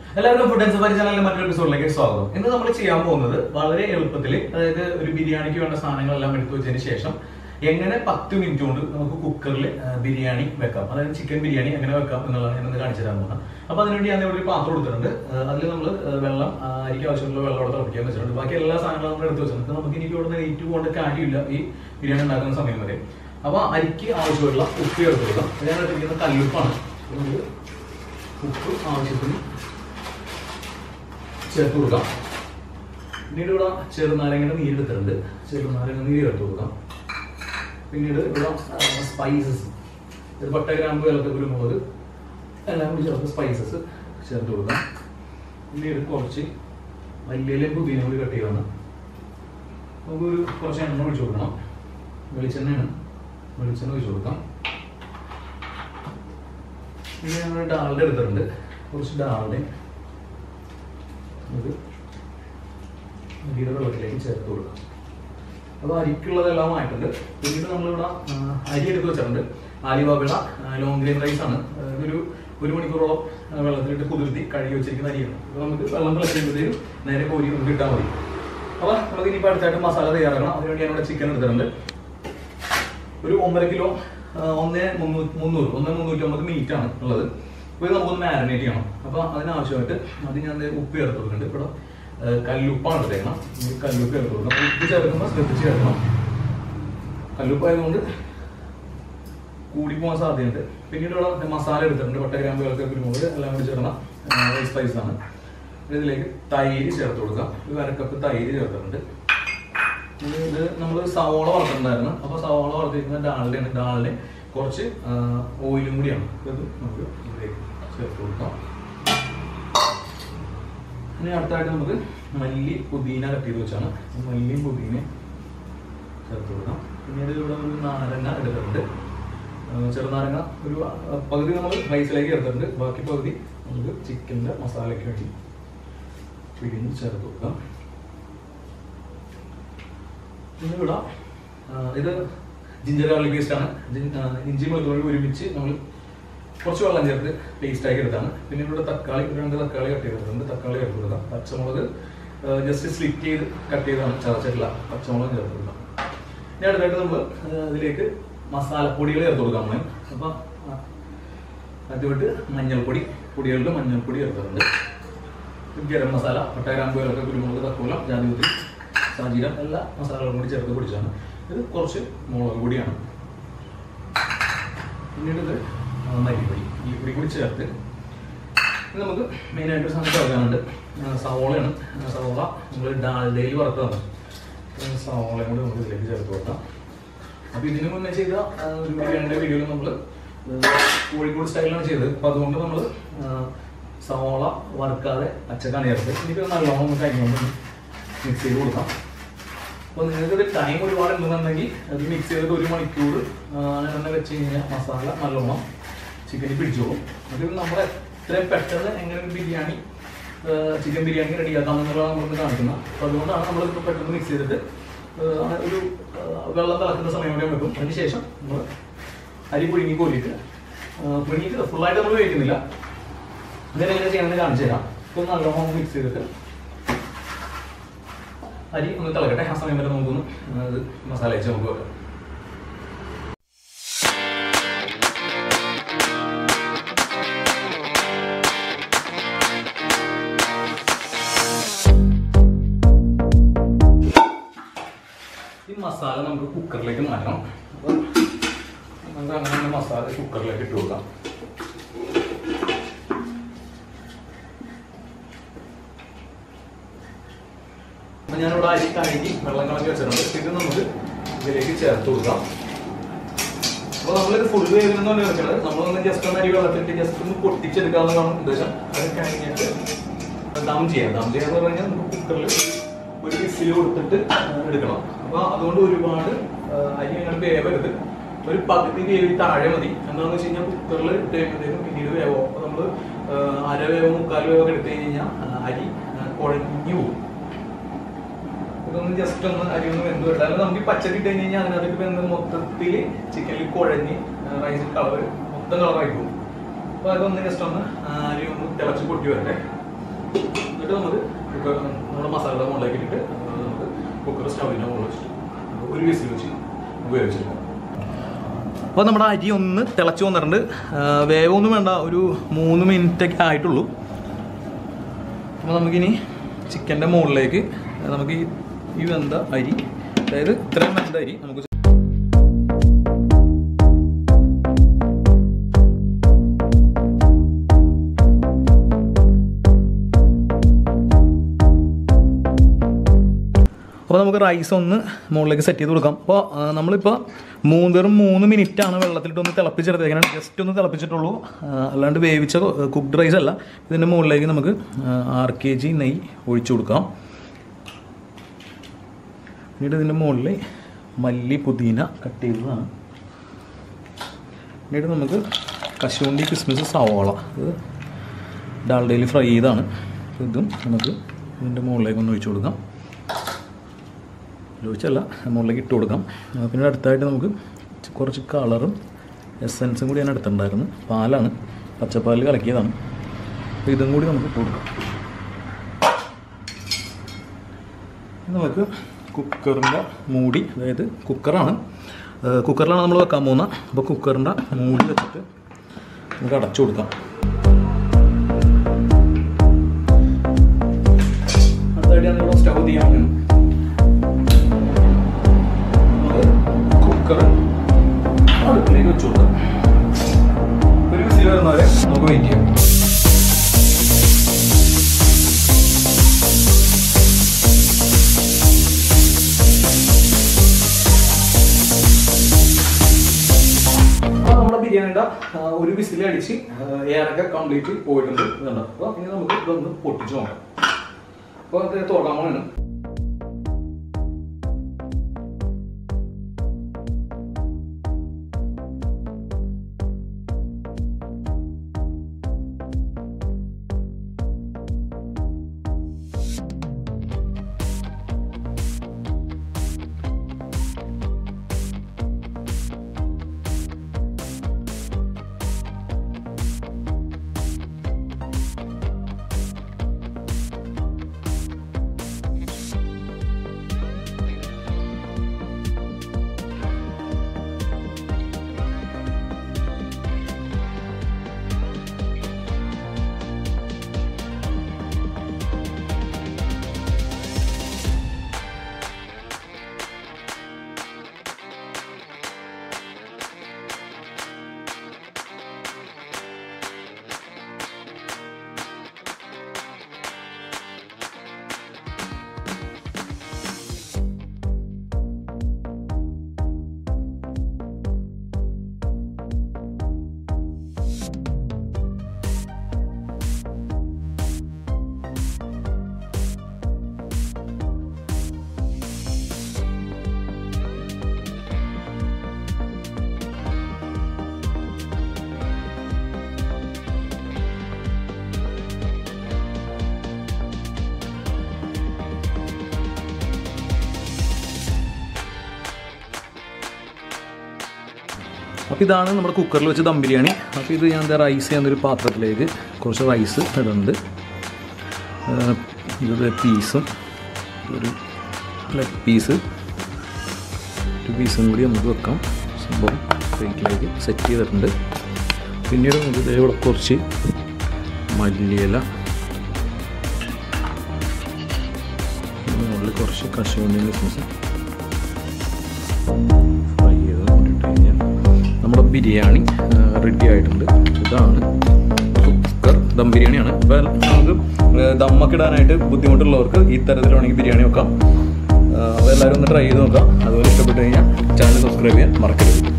എല്ലാവർക്കും food and safari ചാനലിന്റെ മറ്റൊരു എപ്പിസോഡിലേക്ക് സ്വാഗതം ഇന്ന് നമ്മൾ ചെയ്യാൻ പോകുന്നത് വളരെ എളുപ്പത്തിൽ അതായത് ഒരു ബിരിയാണിക്ക് വേണ്ട സാധനങ്ങളെല്ലാം എടുത്തു വെച്ചതിന് ശേഷം എങ്ങനെ പത്ത് മിനിറ്റ് കൊണ്ട് നമുക്ക് കുക്കറിൽ ബിരിയാണി വെക്കാം അതായത് ചിക്കൻ ബിരിയാണി എങ്ങനെ വെക്കാം എന്നുള്ളതാണ് ഞാൻ ഇന്ന് കാണിച്ചു തരാൻ പോകുന്നത് അപ്പൊ അതിനുവേണ്ടി ഞാൻ ഇവിടെ ഒരു പാത്രം എടുത്തിട്ടുണ്ട് അതിൽ നമ്മൾ വെള്ളം ആ, അരിക്ക് ആവശ്യമുള്ള വെള്ളം അവിടെ തിളപ്പിക്കാൻ വെച്ചിട്ടുണ്ട് ബാക്കി എല്ലാ സാധനങ്ങളും നമ്മൾ എടുത്ത് വെച്ചിട്ടുണ്ട് നമുക്ക് ഇനി ഇവിടെ നിന്ന് ഏറ്റവും പോകേണ്ട കാര്യമില്ല ഈ ബിരിയാണി ഉണ്ടാക്കുന്ന സമയം വരെ അപ്പൊ അരിക്ക് ആവശ്യമുള്ള ഉപ്പ് ചേർത്ത് കൊടുക്കാം ഞാൻ എടുത്തിരിക്കുന്ന കല്ലുപ്പാണ് നമുക്ക് ഉപ്പ് ആവശ്യത്തിന് ചേർത്ത് കൊടുക്കാം പിന്നീട് ഇവിടെ ചെറുനാരങ്ങയുടെ നീര് എടുത്തിട്ടുണ്ട് ചെറുനാരങ്ങ നീര് ചേർത്ത് കൊടുക്കാം പിന്നീട് ഇവിടെ സ്പൈസസ് ഒരു പട്ട ഗ്രാമ്പ് ഏലക്ക കുരുമുളക് എല്ലാം കൂടി ചേർത്ത് സ്പൈസസ് ചേർത്ത് കൊടുക്കാം പിന്നീട് കുറച്ച് മല്ലിയിലും പുതിനയും കൂടി കട്ട് ചെയ്യണം നമുക്കൊരു കുറച്ച് എണ്ണ ഒഴിച്ചു കൊടുക്കണം വെളിച്ചെണ്ണയാണ് വെളിച്ചെണ്ണ ഒഴിച്ചു കൊടുക്കാം പിന്നെ ഞങ്ങൾ ഡാൽഡ എടുത്തിട്ടുണ്ട് കുറച്ച് ഡാൽഡയും നമുക്ക് അരിയുടെ വെള്ളത്തിലേക്ക് ചേർത്ത് കൊടുക്കാം അപ്പോൾ അരിക്കുള്ളതെല്ലാം ആയിട്ടുണ്ട് പിന്നീട് നമ്മളിവിടെ ആ, അരി എടുത്ത് വെച്ചിട്ടുണ്ട് ആലിബാബയുടെ ലോങ് ഗ്രെയിൻ റൈസ് ആണ് ആ, ഇതൊരു ഒരു മണിക്കൂറോളം ആ, വെള്ളത്തിലിട്ട് കുതിർത്തി കഴുകി വെച്ചിരിക്കുന്ന അരിയാണ് അപ്പോൾ നമുക്ക് വെള്ളം തിളച്ചിട്ടുമ്പോഴത്തേക്കും നേരെ കോരി നമുക്ക് ഇട്ടാൽ മതി അപ്പോൾ നമുക്ക് ഇനിയിപ്പോൾ അടുത്തായിട്ട് മസാല തയ്യാറാക്കണം അതിനുവേണ്ടി ഞാനിവിടെ ചിക്കൻ എടുത്തിട്ടുണ്ട് ഒരു ഒന്നര കിലോ ആ, ഒന്നേ മുന്നൂറ്റി മുന്നൂറ് ഒന്നേ മുന്നൂറ്റമ്പത് മീറ്റ് ആണ് ഉള്ളത് അപ്പോൾ ഇത് നമുക്കൊന്ന് മാരിനേറ്റ് ചെയ്യണം അപ്പോൾ അതിനാവശ്യമായിട്ട് അത് ഞാൻ ദേ ഉപ്പ് ചേർത്ത് കൊടുക്കുന്നുണ്ട് ഇവിടെ ആ, കല്ലുപ്പാണ് എടുത്തേക്കണം ഈ കല്ലുപ്പ് ചേർത്ത് കൊടുക്കണം അപ്പോൾ ഉപ്പ് ചേർക്കുമ്പോൾ ശ്രദ്ധിച്ച് ചേർക്കണം കല്ലുപ്പ് ആയതുകൊണ്ട് കൂടി പോകാൻ സാധ്യതയുണ്ട് പിന്നീട് ഇവിടെ മസാല എടുത്തിട്ടുണ്ട് പട്ട ഗ്രാമ്പ് ഏലക്ക കുരുമുളക് എല്ലാം കൂടി ചേർന്ന സ്പൈസ് ആണ് ഇതിലേക്ക് തൈര് ചേർത്ത് കൊടുക്കാം ഒരു അരക്കപ്പ് തൈര് ചേർത്തിട്ടുണ്ട് ഇത് ഇത് നമ്മൾ സവോള വറുത്തിട്ടുണ്ടായിരുന്നു അപ്പൊ സവോള വറുത്തിരിക്കുന്ന ഡാളിലാണ് ഡാളിന് കുറച്ച് ആ, ഓയിലും കൂടിയാണ് ഇത് നമുക്ക് ഇതിലേക്ക് ചേർത്ത് കൊടുക്കാം ഇനി അടുത്തായിട്ട് നമുക്ക് മല്ലി പുതിന കട്ട് ചെയ്ത് വെച്ചാണ് മല്ലിയും പുതിനയും ചേർത്ത് കൊടുക്കാം പിന്നീട് ഇവിടെ ഒരു നാരങ്ങ എടുത്തിട്ടുണ്ട് ആ, ചെറുനാരങ്ങ ഒരു ആ, പകുതി നമ്മൾ റൈസിലേക്ക് ചേർത്തിട്ടുണ്ട് ബാക്കി പകുതി നമുക്ക് ചിക്കൻ്റെ മസാലയ്ക്ക് വേണ്ടി പിഴിഞ്ഞ് ചേർത്ത് കൊടുക്കാം പിന്നെ ഇവിടെ ആ, ഇത് ജിഞ്ചർ ഗാർലിക് പേസ്റ്റ് ആണ് ജിൻ- ആ, ഇഞ്ചി വെളുത്തുള്ളി ഒരുമിച്ച് നമ്മൾ കുറച്ച് വെള്ളം ചേർത്ത് പേസ്റ്റ് ആക്കി എടുത്താണ് പിന്നെ ഇവിടെ തക്കാളി ഒരു രണ്ട് തക്കാളി കട്ട് ചെയ്തിട്ടുണ്ട് തക്കാളി ചേർത്ത് കൊടുക്കാം പച്ചമുളക് ജസ്റ്റ് സ്ലിറ്റ് ചെയ്ത് കട്ട് ചെയ്താണ് ചതച്ചിട്ടില്ല പച്ചമുളക് ചേർത്ത് കൊടുക്കാം ഇനി അടുത്തായിട്ട് നമ്മൾ ഇതിലേക്ക് മസാലപ്പൊടികൾ ചേർത്ത് കൊടുക്കാം നമ്മൾ അപ്പം ആദ്യമായിട്ട് മഞ്ഞൾപ്പൊടി പൊടികളിൽ മഞ്ഞൾപ്പൊടി ചേർത്തിട്ടുണ്ട് ഗരം മസാല പട്ട ഗ്രാമ്പ് ഏലക്ക കുരുമുളക് തക്കോലം ജാതിപത്രി സാജീരം എല്ലാ മസാലകളും കൂടി ചേർത്ത് പൊടിച്ചാണ് ഇത് കുറച്ച് മുളക് പൊടിയാണ് പിന്നീട് ഇത് ആ, മല്ലിപ്പൊടി ഈ പൊടി കൂടി ചേർത്ത് ഇത് നമുക്ക് മെയിനായിട്ട് ഒരു സാധനം ചേർക്കാനുണ്ട് ആ, സവോളയാണ് ആ, സവോള നമ്മൾ ഡാൽഡയിൽ വറുത്തതാണ് ഈ സവോളയും കൂടി നമുക്ക് ഇതിലേക്ക് ചേർത്ത് കൊടുക്കാം അപ്പോൾ ഇതിന് മുന്നേ ചെയ്ത ആ, ഒരു ബിരിയാണിയുടെ വീഡിയോയിൽ നമ്മൾ കോഴിക്കോട് സ്റ്റൈലാണ് ചെയ്തത് അപ്പോൾ അതുകൊണ്ട് നമ്മൾ സവോള വറുക്കാതെ പച്ചക്കാണ് ചേർത്ത് ഇനിയിപ്പോൾ നല്ലോണം നമുക്ക് കഴിഞ്ഞുകൊണ്ട് മിക്സ് ചെയ്ത് കൊടുക്കാം അപ്പോൾ നിങ്ങൾക്ക് ടൈം ഒരുപാട് ഉണ്ടെന്നുണ്ടെങ്കിൽ അത് മിക്സ് ചെയ്തിട്ട് ഒരു മണിക്കൂർ ആ, അങ്ങനെ തന്നെ വെച്ച് കഴിഞ്ഞാൽ മസാല നല്ലോണം ചിക്കനിൽ പിടിച്ചോളും അത് നമ്മൾ എത്രയും പെട്ടെന്ന് എങ്ങനെ ഒരു ബിരിയാണി ചിക്കൻ ബിരിയാണി റെഡിയാക്കാം എന്നുള്ളതാണ് നമ്മളിന്ന് കാണിക്കുന്നത് അപ്പോൾ അതുകൊണ്ടാണ് നമ്മൾ ഇപ്പോൾ പെട്ടെന്ന് മിക്സ് ചെയ്തിട്ട് ആ, ഒരു ആ, വെള്ളം തിളക്കുന്ന സമയം വരെ വെക്കും അതിനുശേഷം നമ്മൾ അരി പുഴുങ്ങി കോരിയിട്ട് ആ, പുഴുങ്ങിയിട്ട് ഫുള്ളായിട്ട് നമ്മൾ വേവിക്കുന്നില്ല ഇതെങ്ങനെ ചെയ്യണമെന്ന് കാണിച്ചു തരാം ഇപ്പോൾ നല്ലോണം മിക്സ് ചെയ്തിട്ട് അരി ഒന്ന് തിളക്കട്ടെ ആ സമയം വരെ നമുക്കൊന്ന് ആ, ഇത് മസാല വെച്ച് നമുക്ക് വെക്കാം ഈ മസാല നമുക്ക് കുക്കറിലേക്ക് മാറ്റണം അപ്പോൾ നമുക്ക് അങ്ങനെ തന്നെ മസാല കുക്കറിലേക്ക് ഇട്ട് കൊടുക്കാം അപ്പൊ ഞാനിവിടെ അരി കഴുകി വെള്ളം കളഞ്ഞ് വെച്ചിട്ടുണ്ട് ഇത് നമുക്ക് ഇതിലേക്ക് ചേർത്ത് കൊടുക്കാം അപ്പോൾ നമ്മളിത് ഫുൾ വേവില്ലെന്നാണ് വെക്കുന്നത് നമ്മളൊന്ന് ജസ്റ്റ് ഒന്ന് അരി വെള്ളത്തിട്ട് ജസ്റ്റ് ഒന്ന് പൊട്ടിച്ചെടുക്കാമെന്നാണ് ഉദ്ദേശം അത് കഴിഞ്ഞിട്ട് ദം ചെയ്യാം ദം ചെയ്യാന്ന് പറഞ്ഞു കഴിഞ്ഞാൽ നമുക്ക് കുക്കറിൽ ഒരു വിസിൽ കൊടുത്തിട്ട് എടുക്കണം അപ്പോൾ അതുകൊണ്ട് ഒരുപാട് ആ, അരി അങ്ങനെ വേവരുത് ഒരു പകുതി വേവി താഴെ മതി എന്താണെന്ന് വെച്ച് കഴിഞ്ഞാൽ കുക്കറിൽ ഇട്ട് കഴിയുമ്പോഴത്തേക്കും പിന്നീട് വേവോ അപ്പോൾ നമ്മൾ അര വേവോ മുക്കാൽ വേവോ ഒക്കെ എടുത്തു കഴിഞ്ഞാൽ ആ, അരി ആ, കുഴഞ്ഞു പോകും ഇതൊന്ന് ജസ്റ്റ് ഒന്ന് അരി ഒന്ന് വെന്ത് വിട്ടാൽ അല്ലെങ്കിൽ നമുക്ക് ഈ പച്ചരി ഇട്ട് കഴിഞ്ഞ് കഴിഞ്ഞാൽ അതിനകത്ത് വെന്ത് മൊത്തത്തിൽ ചിക്കനിൽ കുഴഞ്ഞ് റൈസ് കളർ മൊത്തം കളറായി പോകും അപ്പോൾ അതൊന്ന് ജസ്റ്റ് ഒന്ന് ആ, അരി ഒന്ന് തിളച്ച് പൊട്ടി വരട്ടെ എന്നിട്ട് നമുക്ക് കുക്കർ നമ്മുടെ മസാലയുടെ മുകളിലേക്ക് ഇട്ടിട്ട് നമുക്ക് കുക്കർ സ്റ്റൗവിൻ്റെ മുകളിൽ വെച്ചിട്ട് ഒരു വിസിൽ വെച്ച് ഉപയോഗിച്ചെടുക്കാം അപ്പോൾ നമ്മുടെ അരി ഒന്ന് തിളച്ച് വന്നിട്ടുണ്ട് ആ, വേവൊന്നും വേണ്ട ഒരു മൂന്ന് മിനിറ്റ് ഒക്കെ ആയിട്ടുള്ളൂ അപ്പോൾ നമുക്കിനി ചിക്കൻ്റെ മുകളിലേക്ക് നമുക്ക് ഈ ഈ വെന്ത അരി അതായത് ഇത്രയും വെന്ത അരി നമുക്ക് അപ്പോൾ നമുക്ക് റൈസ് ഒന്ന് മുകളിലേക്ക് സെറ്റ് ചെയ്ത് കൊടുക്കാം അപ്പോൾ ആ, നമ്മളിപ്പോൾ മൂന്ന് വെറും മൂന്ന് മിനിറ്റാണ് വെള്ളത്തിലിട്ട് ഒന്ന് തിളപ്പിച്ചെടുത്തേക്കണം ജസ്റ്റ് ഒന്ന് തിളപ്പിച്ചിട്ടുള്ളൂ ആ, അല്ലാണ്ട് വേവിച്ച കുക്ക്ഡ് റൈസ് അല്ല ഇതിൻ്റെ മുകളിലേക്ക് നമുക്ക് ആറ് കെ ജി നെയ്യ് ഒഴിച്ചു കൊടുക്കാം പിന്നീട് ഇതിൻ്റെ മുകളിൽ മല്ലി പുതിന കട്ട് ചെയ്തതാണ് പിന്നീട് നമുക്ക് കശുവണ്ടി കിസ്മിസ് സവോള ഇത് ഡാൽഡയിൽ ഫ്രൈ ചെയ്താണ് അപ്പോൾ ഇതും നമുക്ക് ഇതിൻ്റെ മുകളിലേക്ക് ഒന്ന് ഒഴിച്ചു കൊടുക്കാം ഒഴിച്ചല്ല മുകളിലേക്ക് ഇട്ട് കൊടുക്കാം ആ, പിന്നെ അടുത്തായിട്ട് നമുക്ക് ചി- കുറച്ച് കളറും എസൻസും കൂടി ഞാൻ എടുത്തിട്ടുണ്ടായിരുന്നു പാലാണ് പച്ചപ്പാലിൽ കലക്കിയതാണ് അപ്പോൾ ഇതും കൂടി നമുക്ക് ഇട്ട് കൊടുക്കാം ഇനി നമുക്ക് കുക്കറിൻ്റെ മൂടി അതായത് കുക്കറാണ് ഏഹ് കുക്കറിലാണ് നമ്മൾ വെക്കാൻ പോകുന്നത് അപ്പോൾ കുക്കറിൻ്റെ മൂടി വെച്ചിട്ട് നമുക്ക് അടച്ചു കൊടുക്കാം അടുത്തായിട്ട് ഞാൻ ഇവിടെ സ്റ്റൗ ചെയ്യാൻ വേണം കുക്കർ അടുപ്പിലേക്ക് വെച്ചു കൊടുക്കാം ഒരു വിസിൽ വരുന്നവരെ നമുക്ക് വെയിറ്റ് ചെയ്യാം അപ്പോൾ നമ്മുടെ ബിരിയാണിയുടെ ആ, ഒരു വിസിൽ അടിച്ച് ഏറൊക്കെ കംപ്ലീറ്റ് പോയിട്ടുണ്ട് ഇതുണ്ട് അപ്പോൾ ഇനി നമുക്ക് ഇതൊന്ന് പൊട്ടിച്ച് നോക്കാം അപ്പോൾ അത് തുറക്കാൻ പോകണം അപ്പോൾ ഇതാണ് നമ്മുടെ കുക്കറിൽ വെച്ച് ദം ബിരിയാണി അപ്പോൾ ഇത് ഞാൻ റൈസ് ചെയ്യുന്നൊരു പാത്രത്തിലേക്ക് കുറച്ച് റൈസ് ഇടുന്നുണ്ട് ഏഹ് ഇത് പീസും ഒരു ലെഗ് പീസ് ഒരു പീസും കൂടി നമുക്ക് വെക്കാം സംഭവം പ്ലേറ്റിലേക്ക് സെറ്റ് ചെയ്തിട്ടുണ്ട് പിന്നീട് നമുക്ക് ദേ ഇവിടെ കുറച്ച് മല്ലിയില പിന്നെ മുകളിൽ കുറച്ച് കശുവണ്ടി ബിസിനസ് ഫ്രൈ ചെയ്ത് കൊണ്ടിട്ട് കഴിഞ്ഞാൽ നമ്മുടെ ബിരിയാണി റെഡി ആയിട്ടുണ്ട് ഇതാണ് കുക്കർ ദം ബിരിയാണിയാണ് അപ്പോൾ നമുക്ക് ദമ്മൊക്കെ ഇടാനായിട്ട് ബുദ്ധിമുട്ടുള്ളവർക്ക് ഈ തരത്തിൽ വേണമെങ്കിൽ ബിരിയാണി വെക്കാം അപ്പോൾ എല്ലാവരും ഒന്ന് ട്രൈ ചെയ്ത് നോക്കാം അതുപോലെ ഇഷ്ടപ്പെട്ട് കഴിഞ്ഞാൽ ചാനൽ സബ്സ്ക്രൈബ് ചെയ്യാൻ മറക്കരുത്